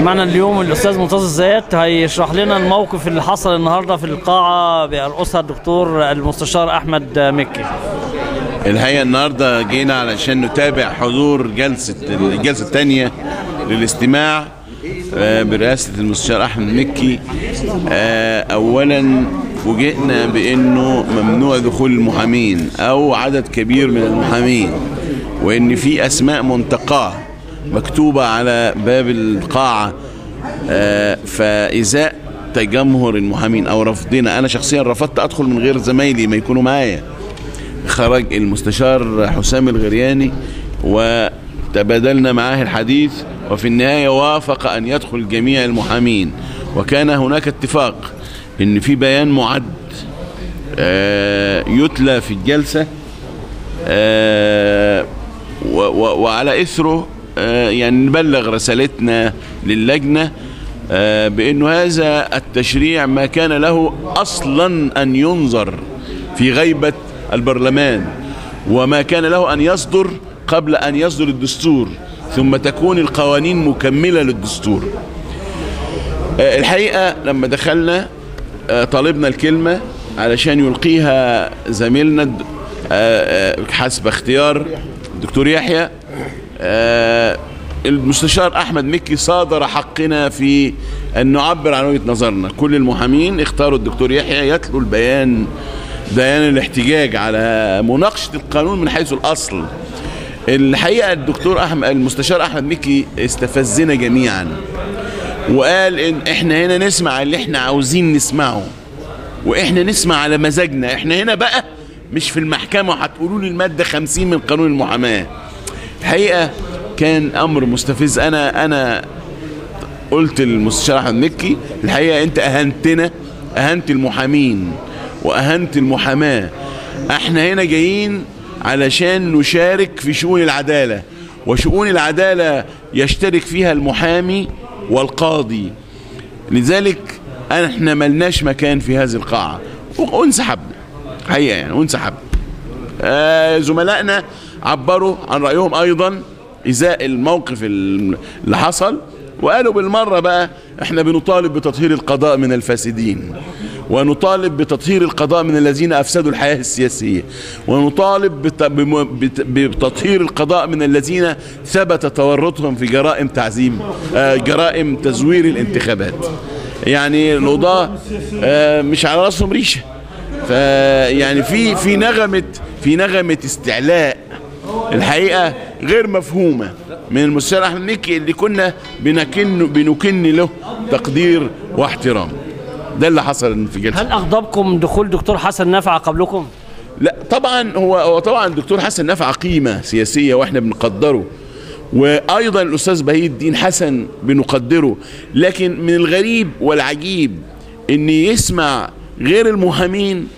معنا اليوم الاستاذ منتصر الزيات هيشرح لنا الموقف اللي حصل النهارده في القاعه بيرقصها الدكتور المستشار احمد مكي الحقيقه النهارده جينا علشان نتابع حضور جلسه الجلسه الثانيه للاستماع آه، برئاسه المستشار احمد مكي آه، اولا فوجئنا بانه ممنوع دخول المحامين او عدد كبير من المحامين وان في اسماء منتقاه مكتوبه على باب القاعه آه، فازاء تجمهر المحامين او رفضنا انا شخصيا رفضت ادخل من غير زمايلي ما يكونوا معايا خرج المستشار حسام الغرياني وتبادلنا معاه الحديث وفي النهاية وافق أن يدخل جميع المحامين وكان هناك اتفاق أن في بيان معد آه، يتلى في الجلسة آه، و- و- وعلى إثره آه، يعني نبلغ رسالتنا للجنة آه، بأنه هذا التشريع ما كان له أصلا أن ينظر في غيبة البرلمان وما كان له أن يصدر قبل أن يصدر الدستور ثم تكون القوانين مكملة للدستور آه، الحقيقة لما دخلنا آه، طالبنا الكلمة علشان يلقيها زميلنا الد- آه، آه، حسب اختيار الدكتور يحيى آه، المستشار احمد مكي صادر حقنا في ان نعبر عن وجهه نظرنا كل المحامين اختاروا الدكتور يحيى يتلو البيان بيان الاحتجاج على مناقشه القانون من حيث الاصل الحقيقه الدكتور احمد المستشار احمد مكي استفزنا جميعا وقال ان احنا هنا نسمع اللي احنا عاوزين نسمعه واحنا نسمع على مزاجنا احنا هنا بقى مش في المحكمة وهتقولوا لي المادة 50 من قانون المحاماة الحقيقة كان امر مستفز انا انا قلت للمستشار احمد مكي الحقيقة انت اهنتنا اهنت المحامين واهنت المحاماة احنا هنا جايين علشان نشارك في شؤون العدالة وشؤون العدالة يشترك فيها المحامي والقاضي لذلك احنا ملناش مكان في هذه القاعة وانسحبنا حقيقة يعني وانسحبنا آه زملائنا عبروا عن رأيهم أيضا إزاء الموقف اللي حصل وقالوا بالمرة بقى احنا بنطالب بتطهير القضاء من الفاسدين ونطالب بتطهير القضاء من الذين أفسدوا الحياة السياسية ونطالب بت- بم- بت- بتطهير القضاء من الذين ثبت تورطهم في جرائم تعزيم آه، جرائم تزوير الانتخابات يعني القضاة آه، مش على راسهم ريشه فيعني في في نغمه في نغمه استعلاء الحقيقه غير مفهومه من المستشار احمد مكي اللي كنا بنكن بنكن له تقدير واحترام ده اللي حصل في جلسه هل اغضبكم دخول دكتور حسن نافع قبلكم لا طبعا هو هو طبعا الدكتور حسن نفع قيمه سياسيه واحنا بنقدره وايضا الاستاذ بهي الدين حسن بنقدره لكن من الغريب والعجيب ان يسمع غير المحامين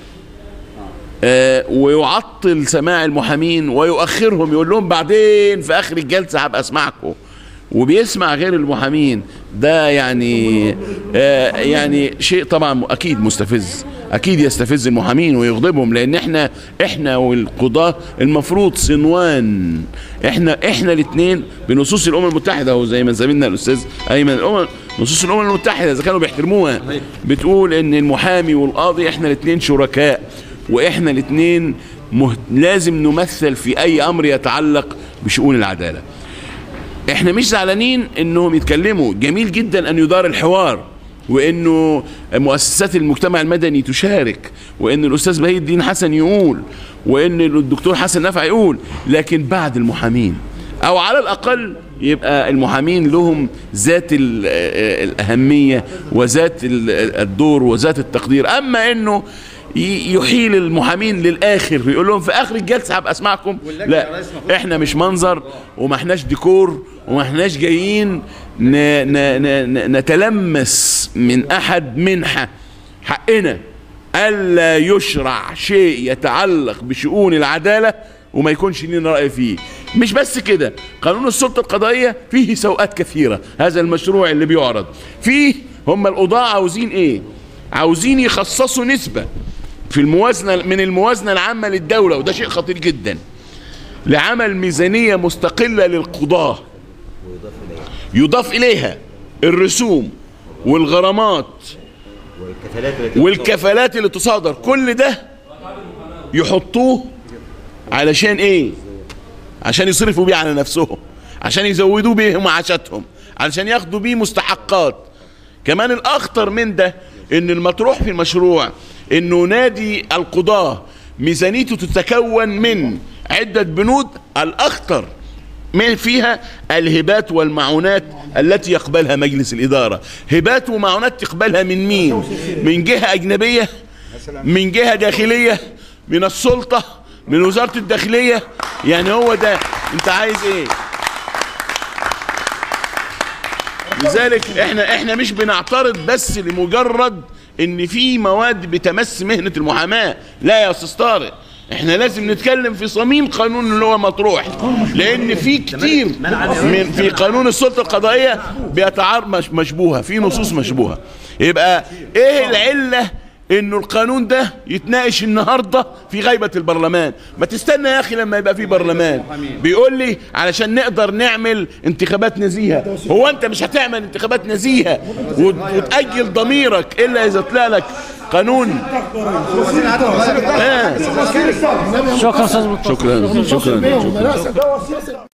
آه ويعطل سماع المحامين ويؤخرهم يقول لهم بعدين في اخر الجلسه هبقى اسمعكم وبيسمع غير المحامين ده يعني آه يعني شيء طبعا اكيد مستفز اكيد يستفز المحامين ويغضبهم لان احنا احنا والقضاه المفروض صنوان احنا احنا الاثنين بنصوص الامم المتحده وزي زي ما زميلنا الاستاذ ايمن الامم نصوص الامم المتحده اذا كانوا بيحترموها بتقول ان المحامي والقاضي احنا الاثنين شركاء واحنا الاثنين مه... لازم نمثل في اي امر يتعلق بشؤون العداله احنا مش زعلانين انهم يتكلموا جميل جدا ان يدار الحوار وانه مؤسسات المجتمع المدني تشارك وان الاستاذ بهي الدين حسن يقول وان الدكتور حسن نفع يقول لكن بعد المحامين او على الاقل يبقى المحامين لهم ذات ال- الاهميه وذات ال- الدور وذات التقدير اما انه ي- يحيل المحامين للاخر ويقول لهم في اخر الجلسه هبقى اسمعكم لا احنا مش منظر وما احناش ديكور وما احناش جايين ن ن ن ن نتلمس من احد منحه حقنا الا يشرع شيء يتعلق بشؤون العداله وما يكونش لنا راي فيه مش بس كده قانون السلطه القضائيه فيه سوءات كثيره هذا المشروع اللي بيعرض فيه هم القضاه عاوزين ايه عاوزين يخصصوا نسبه في الموازنه من الموازنه العامه للدوله وده شيء خطير جدا لعمل ميزانيه مستقله للقضاه يضاف اليها الرسوم والغرامات والكفالات اللي تصادر كل ده يحطوه علشان ايه عشان يصرفوا بيه على نفسهم عشان يزودوا بيه معاشاتهم علشان ياخدوا بيه مستحقات كمان الاخطر من ده ان المطروح في المشروع انه نادي القضاة ميزانيته تتكون من عدة بنود الاخطر من فيها الهبات والمعونات التي يقبلها مجلس الإدارة هبات ومعونات تقبلها من مين من جهة أجنبية من جهة داخلية من السلطة من وزارة الداخلية يعني هو ده انت عايز ايه لذلك احنا احنا مش بنعترض بس لمجرد ان في مواد بتمس مهنه المحاماه لا يا استاذ طارق احنا لازم نتكلم في صميم قانون اللي هو مطروح لان في كتير من في قانون السلطه القضائيه بيتعار مش مشبوهه في نصوص مشبوهه يبقى ايه العله انه القانون ده يتناقش النهارده في غيبه البرلمان ما تستنى يا اخي لما يبقى في برلمان بيقول لي علشان نقدر نعمل انتخابات نزيهه هو انت مش هتعمل انتخابات نزيهه وت- وتاجل ضميرك الا اذا طلع لك قانون آه. شكرا استاذ مصطفى شكرا شكرا, شكرا. ده وسيله